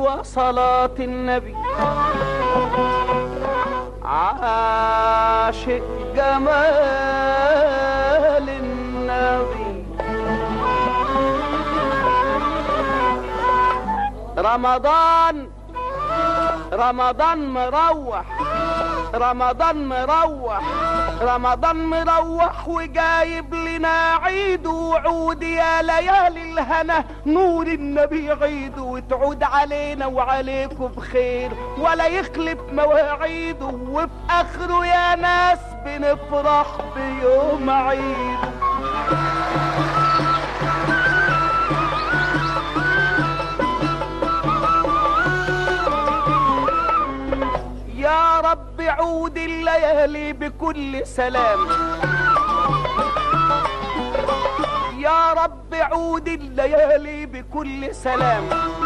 وصلاة النبي عاشق جمال النبي رمضان رمضان مروح رمضان مروح رمضان مروح وجايب لنا عيد وعود يا ليالي الهنا نور النبي عيد وتعود علينا وعليكم بخير ولا يخلف مواعيده وفي اخره يا ناس بنفرح بيوم عيد يا رب عود الليالي بكل سلام يا رب عود الليالي بكل سلام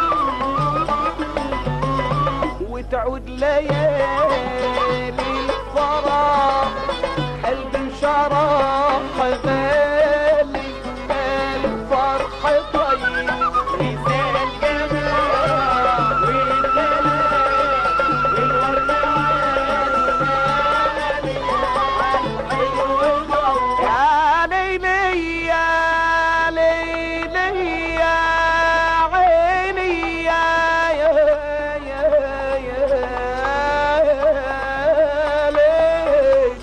وتعود ليالي الفراغ قلبي انشرح غالي الفرح طيب مثال جمال يا ليلي يا ليلي يا عيني يا يا يا يا ليل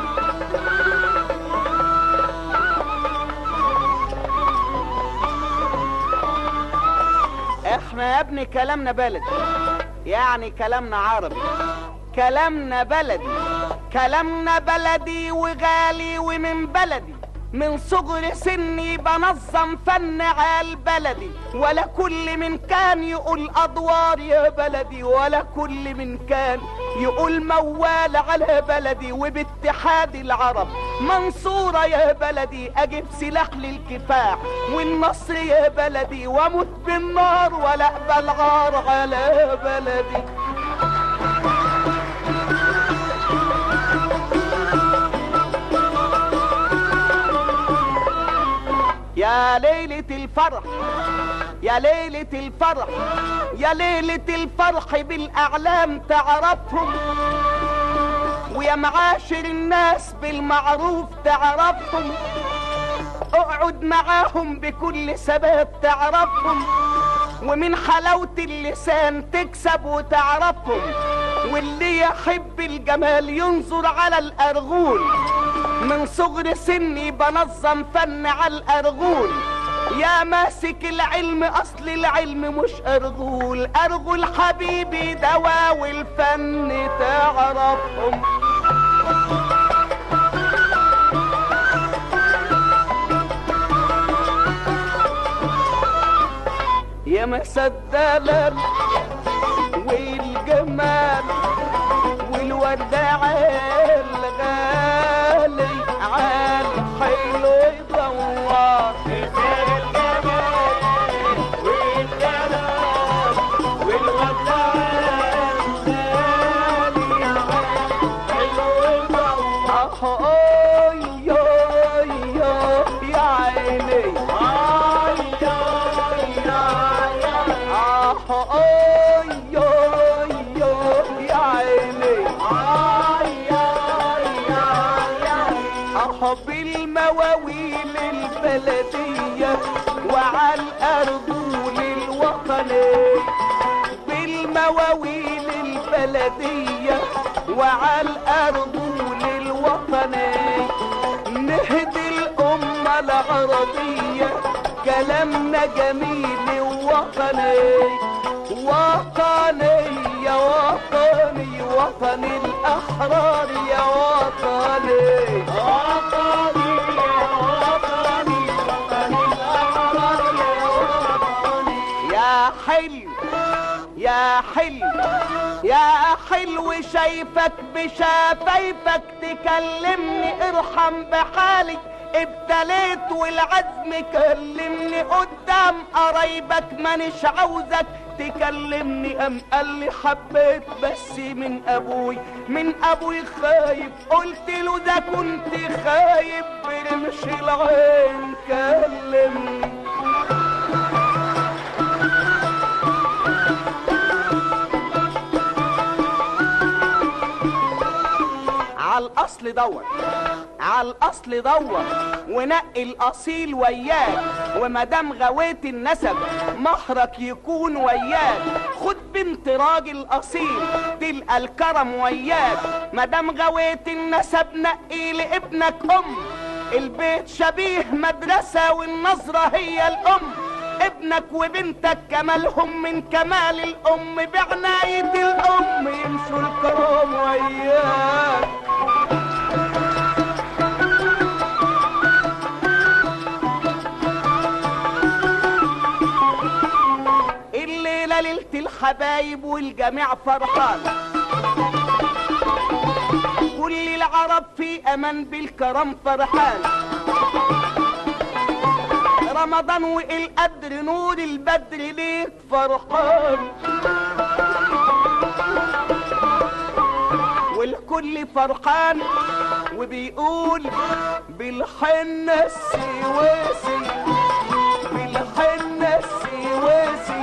احنا يا ابني كلامنا بلدي يعني كلامنا عربي كلامنا بلدي كلامنا بلدي وغالي ومن بلدي من صغر سني بنظم فن عال بلدي ولا كل من كان يقول ادوار يا بلدي ولا كل من كان يقول موال على بلدي وباتحاد العرب منصورة يا بلدي اجيب سلاح للكفاح والنصر يا بلدي واموت بالنار ولا اقبل عار على بلدي يا ليلة الفرح يا ليلة الفرح يا ليلة الفرح بالأعلام تعرفهم ويا معاشر الناس بالمعروف تعرفهم اقعد معاهم بكل سبب تعرفهم ومن حلاوة اللسان تكسب وتعرفهم واللي يحب الجمال ينظر على الأرغول من صغر سني بنظم فن على الأرغول يا ماسك العلم أصل العلم مش أرغول أرغول حبيبي دواء والفن تعرفهم يا مسدلل والجمال والورد الغالي عالي حلو يدور مثال الجمال والجلال والورد الغالي عالي حلو يدور أوي يوي يوي يا عيني آي يوي آه يوي يوي يا عيني أحب المواويل البلدية وعلى الأرجول الوطنية بالمواويل البلدية وعلى الأرجول الوطنية نهدي الأمة العربية كلامنا جميل ووطني وطني يا وطني وطني الأحرار يا وطني وطني يا وطني وطني الأحرار يا وطني يا حلو يا حلو يا حلو شايفك بشفايفك تكلمني ارحم بحالي ابتليت والعزم كلمني قدام قرايبك مانيش عاوزك تكلمني ام قال لي حبيت بس من ابوي من ابوي خايب قلت له ده كنت خايب برمش العين كلمني الاصل دور على الاصل دور ونقي الاصيل وياك ومادام غويت النسب مهرك يكون وياك خد بنت راجل اصيل تلقى الكرم وياك مادام غويت النسب نقي لابنك ام البيت شبيه مدرسة والنظرة هي الأم ابنك وبنتك كمالهم من كمال الأم بعناية الأم يمشوا الكرام وياك الليلة ليلة الحبايب والجميع فرحان كل العرب في أمان بالكرم فرحان رمضان والقدر نور البدر ليك فرحان والكل فرحان وبيقول بالحنة السواسي بالحنة السواسي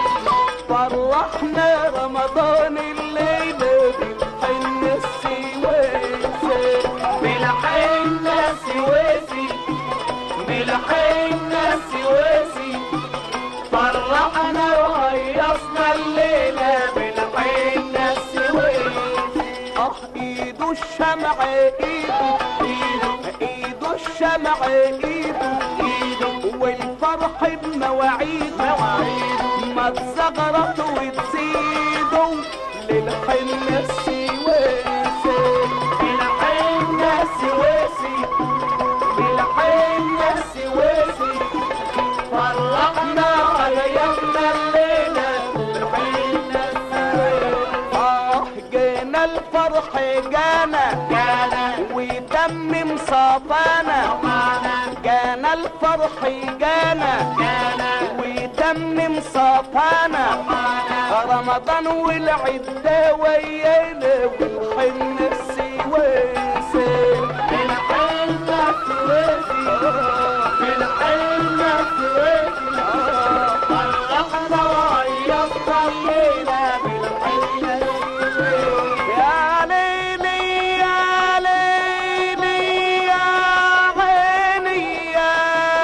فرحنا رمضان الليلة بالحنة السواسي بالحنة السواسي بالحنة السواسي فرحنا وهيصنا الليلة بالحنة السواسي اه ايده الشمع ايده ايده ايده الشمع ايده ايده والفرح بمواعيد مواعيد ما تزغرط وتزيدوا للحنة السواسي بالحنة السواسي بالحنة السواسي فرحنا غيرنا الليلة بالحنة السواسي آه جينا الفرح جانا جانا ويتمم صفانا جانا الفرح جانا جانا ويتمم صفانا رمضان والعدة ويانا والحنة السواسي بالحنة السواسي بالحنة السواسي فرحنا وعيطنا الليلة بالحنة السواسي يا ليلي يا ليلي يا عيني يا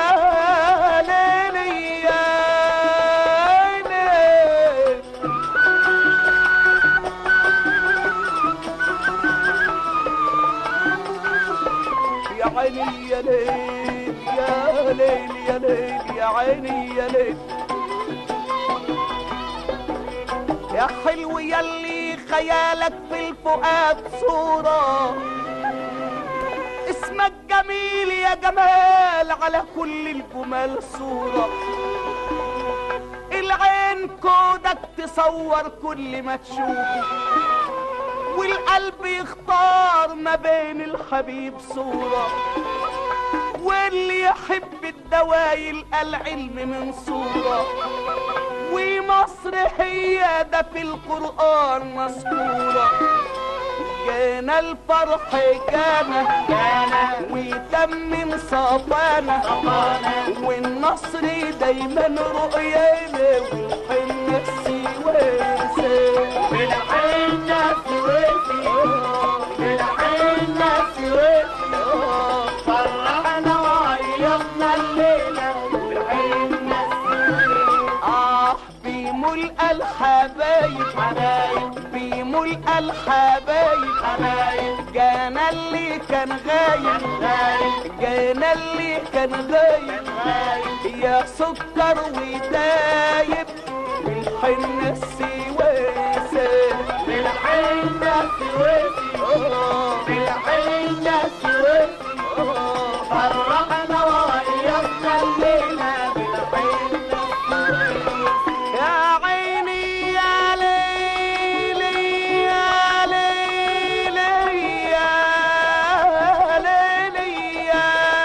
ليلي يا عيني يا عيني يا ليل يا ليل يا ليل يا عيني يا ليل يا حلو يلي خيالك في الفؤاد صورة اسمك جميل يا جمال على كل الجمال صورة العين كودك تصور كل ما تشوفه والقلب يختار ما بين الحبيب صورة واللي يحب الدواء يلقى العلم من صورة ومصر هي ده في القرآن مذكورة جانا الفرح جانا جانا ويتمم صفانا والنصر دايما رؤيانا والحنة السواسي بالحنة السواسي بالحنة السواسي فرحنا وعيطنا الليلة بالحنة السواسي آه بملقى الحبايب حبايب بملقى الحبايب حبايب جانا اللي كان غايب غايب جانا اللي كان غايب غايب يا سكر ودايب بالحنة السواسي بالحنة السواسي بالحنة السواسي فرحنا وغيرنا الليلة بالحنة السواسي يا عيني يا ليلي يا ليلي يا ليلي يا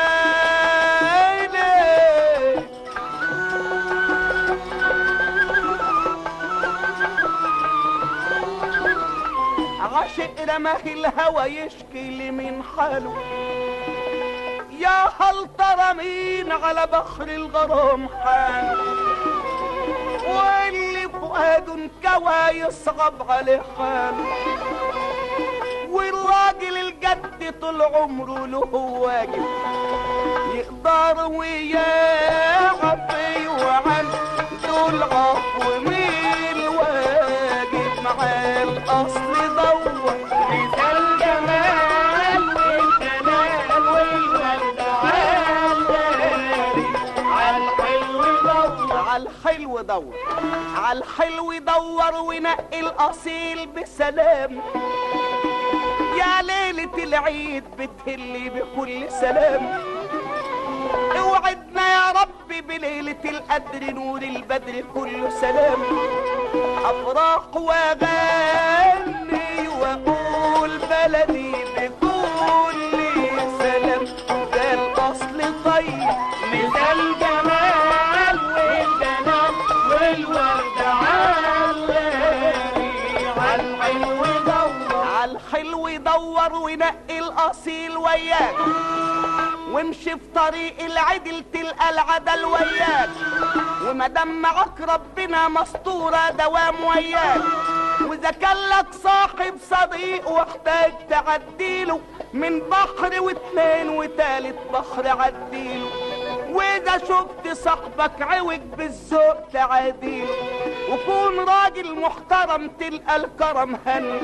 ليلي عاشق رماه الهوى يشكي لي من حاله يا هل ترى مين على بحر الغرام حاله واللي فؤاد انكوى يصعب عليه حاله والراجل الجد طول عمره له واجب يقدر ويعفي وعن دول عفو من واجب مع الاصل دور مثال جمال والجلال والورد عالي عالحلو دور عالحلو دور عالحلو دور ونقي الاصيل بسلام يا ليلة العيد بتهلي بكل سلام اوعدنا يا رب بليلة القدر نور البدر كله سلام افراح واغني واقول بلدي بكل سلام ده الاصل طيب مثال جمال والجلال والورد عالي عالحلو دور عالحلو يدور ونقي الاصيل وياك وامشي في طريق العدل تلقى العدل وياك ومادام معاك ربنا مسطورة دوام وياك واذا كان لك صاحب صديق واحتاج تعديله من بحر واتنين وتالت بحر عديله واذا شفت صاحبك عوج بالذوق تعاديله وكون راجل محترم تلقى الكرم هني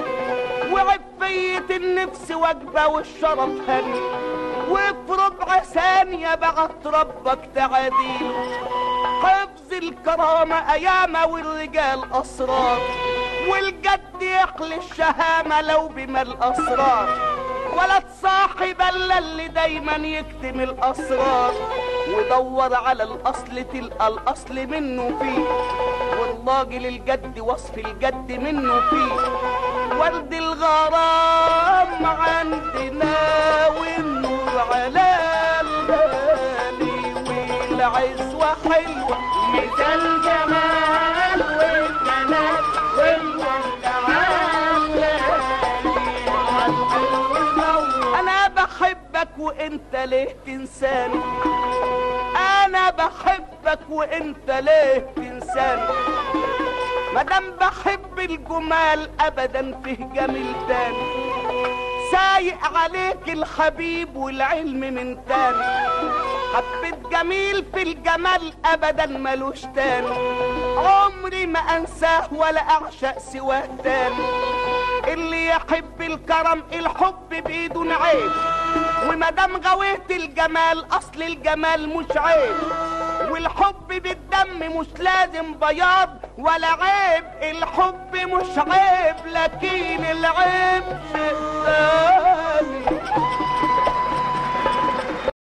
وعفية النفس وجبة والشرف هني وفي ربع ثانية بعت ربك تعاديله حفظ الكرامة أيامة والرجال أسرار والجد يخلي الشهامة لو بما الأسرار ولا تصاحب الا اللي دايما يكتم الاسرار ودور على الاصل تلقى الاصل منه فيه والراجل الجد وصف الجد منه فيه ورد الغرام عندنا والنور على الغالي والعزوة حلوة مثال جمال والجلال والورد عالي عالحلو دور انا بحبك وانت ليه تنساني انا بحبك وانت ليه تنساني مادام بحب الجمال ابدا فيه جميل تاني سايق عليك الحبيب والعلم من تاني حبيت جميل في الجمال ابدا ملوش تاني عمري ما انساه ولا اعشق سواه تاني اللي يحب الكرم الحب بايده عيب ومادام غويت الجمال اصل الجمال مش عيب والحب بالدم مش لازم بياض ولا عيب الحب مش عيب لكن العيب شيء تاني